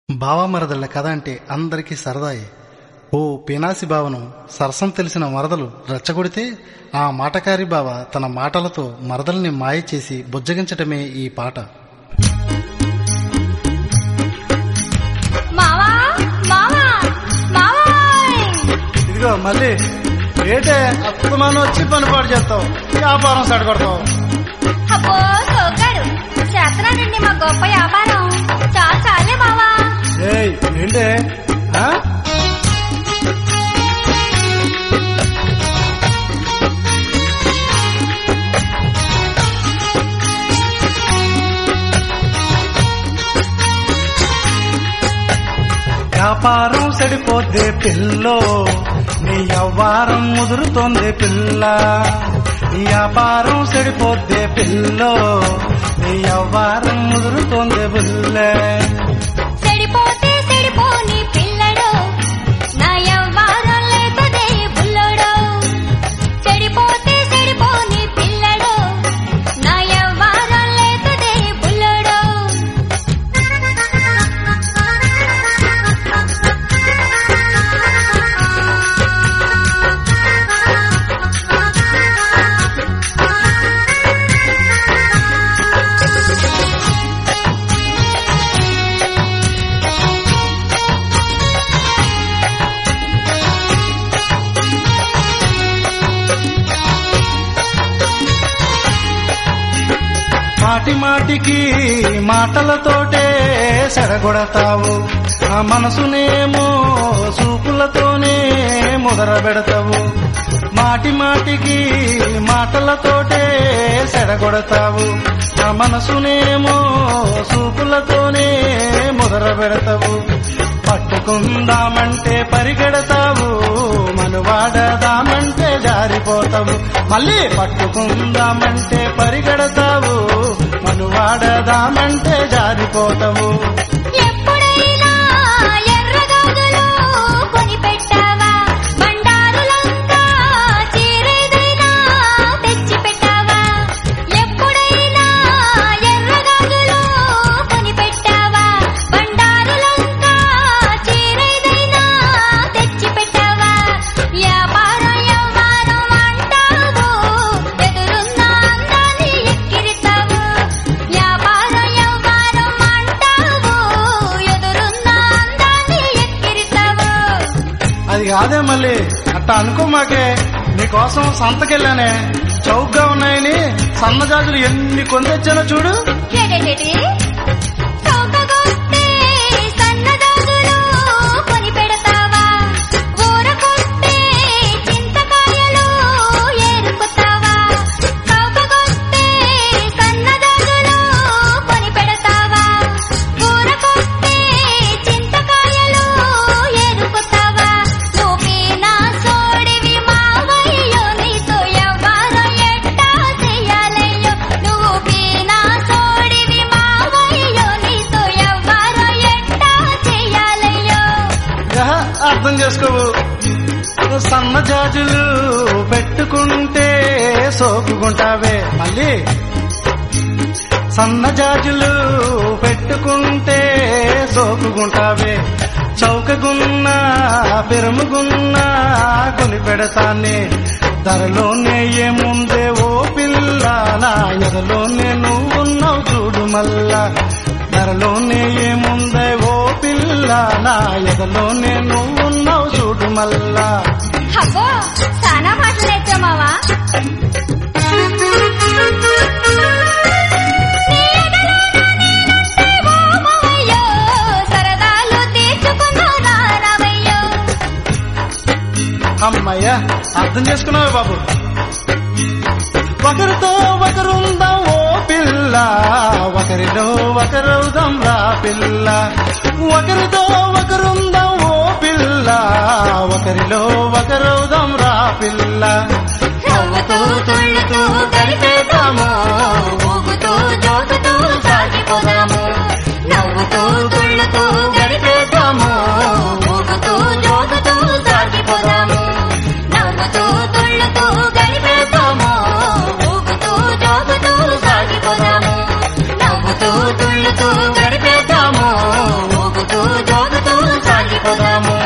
బావమరదళ్ళ కథ అంటే అందరికీ సరదాయే ఓ పినాసి బావను సరసం తెలిసిన మరదలు రెచ్చగొడితే ఆ మాటకారి బావ తన మాటలతో మరదల్ని మాయ చేసి బుజ్జగించటమే ఈ పాట మావా మావా మావాయ్ ఇదిగో మళ్ళీ ఏటే అత్తమానం వచ్చి పని పాటు చేస్తావు వ్యాపారం సడగొడతావు అబ్బో సోకాడు చేస్తున్నానండి మా గొప్ప వ్యాపారం చాలు చాలే మావా ఏయ్ ఏంటే ఆ? వ్యాపారం చెడిపోద్ది పిల్లో నీ వ్యవహారం ముదురుతోంది పిల్ల నీ వ్యాపారం చెడిపోద్ది పిల్లో నీ వ్యవహారం ముదురుతోంది బుల్లే చెడిపోతే చెడిపోని పిల్లడు నా యవ్వారం లేకదే బుల్లడు చెడిపోతే చెడిపోని పిల్లడు నా యవ్వారం లేకదే బుల్లడు మాటి మాటికి మాటలతోటే సెడగొడతావు ఆ మనసునేమో చూపులతోనే ముదర పెడతావు మాటి మాటికి మాటలతోటే సెడగొడతావు ఆ మనసునేమో చూపులతోనే ముదర పెడతావు పట్టుకుందామంటే పరిగెడతావు మనువాడదామంటే జారిపోతావు మళ్ళీ పట్టుకుందామంటే పరిగెడతావు మనువాడదామంటే జారిపోతావు ఎప్పుడైనా ఎర్రగాజులు కొనిపెట్టావా బండారులంతా చీరేదైనా తెచ్చి పెట్టావా ఎప్పుడైనా ఎర్రగాజులు కొనిపెట్టావా బండారులంతా చీరేదైనా తెచ్చి పెట్టావా వ్యాపారం వ్యవహారం అంటావు ఎదురున్న అందాన్ని ఎక్కిరితావు వ్యాపారం వ్యవహారం అంటావు ఎదురున్న అందాన్ని ఎక్కిరితావు అది కాదే మళ్ళీ అట్టా అనుకో మాకే నీకోసం సంతకెళ్ళానే చౌకగా ఉన్నాయని సన్నజాజులు ఎన్ని కొందెచ్చానో చూడు ఏడేడేటి? చౌకగొస్తే సన్నదాగులు కొనిపెడతావా? ఊరకొస్తే చింతకాయలు ఏరుకుతావా? చౌకగొస్తే సన్నదాగులు కొనిపెడతావా? ఊరకొస్తే చింతకాయలు ఏరుకుతావా? నువ్వేనా సోడివి మావయ్యో, నీతో ఎవ్వరం ఎట్టా చెయ్యాలయ్యో? నువ్వేనా సోడివి మావయ్యో, నీతో ఎవ్వరం ఎట్టా చెయ్యాలయ్యో? యహ, అర్థం చేసుకోవు సన్నజాజులు పెట్టుకుంటే సోకుకుంటావే మళ్ళీ సన్నజాజులు పెట్టుకుంటే సోకుకుంటావే చౌకగున్నా పెరుముగున్నా కొని పెడతానే ధరలోనే ఏముందే ఓ పిల్ల నా ఎదలోనే నువ్వున్నావు చూడు మల్లా ధరలోనే ఏముందే ఓ పిల్ల నా ఎదలోనే నువ్వున్నావు చూడు మల్లా అబ్బో చాలా మాటలు నేర్చావు మావా నీ ఎడలోన నేనుంటే ఓ మావయ్యో, సరదాలు తీర్చుకున్నారా రావయ్యో అమ్మయ్య అర్థం చేసుకున్నావే బాబు ఒకరితో ఒకరుందాం ఓ పిల్ల ఒకరిలో ఒకరవుదాం రా పిల్ల ఒకరితో ఒకరుందాం ఓ పిల్ల ఒకరిలో ఒకరవుదాం రా పిల్ల నవ్వుతూ తుళ్ళుతూ గడిపేద్దాము ఊగుతూ జోగుతూ సాగిపోదాము నవ్వుతూ తుళ్ళుతూ గడిపేద్దాము ఊగుతూ జోగుతూ సాగిపోదాము నవ్వుతూ తుళ్ళుతూ గడిపేద్దాము ఊగుతూ జోగుతూ సాగిపోదాము నవ్వుతూ తుళ్ళుతూ గడిపేద్దాము ఊగుతూ పోదాము